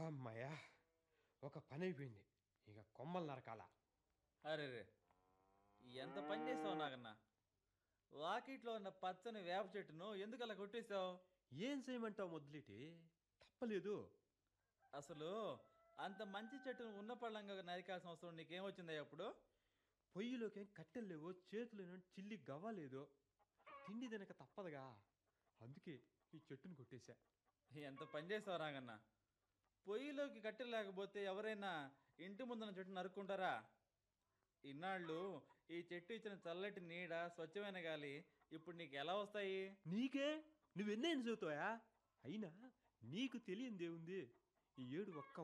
అమ్మయ్యా ఒక పని అయిపోయింది ఇక కొమ్మలు నరకాల అరే రే ఎంత పని చేసావు నాగన్న వాకిట్లో ఉన్న పచ్చని వేప చెట్టును ఎందుకు అలా కొట్టేశావు ఏం చేయమంటావు మొదలెటి తప్పలేదు అసలు అంత మంచి చెట్టును ఉన్న పళ్ళంగా నరికాల్సిన అవసరం నీకేమొచ్చిందా అప్పుడు పొయ్యిలోకి ఏం కట్టెలు లేవో చేతులు చిల్లి గవ్వలేదు తిండి తినక తప్పదుగా అందుకే ఈ చెట్టును కొట్టేశా ఎంత పని చేసావు నాగన్న పొయ్యిలోకి కట్టెలు లేకపోతే ఎవరైనా ఇంటి ముందున్న చెట్టు నరుక్కుంటారా ఇన్నాళ్ళు ఈ చెట్టు ఇచ్చిన చల్లటి నీడ స్వచ్ఛమైన గాలి ఇప్పుడు నీకు ఎలా వస్తాయి నీకే నువ్వెన్నేం చదువుతావా అయినా నీకు తెలియందేముంది ఈ ఏడు ఒక్క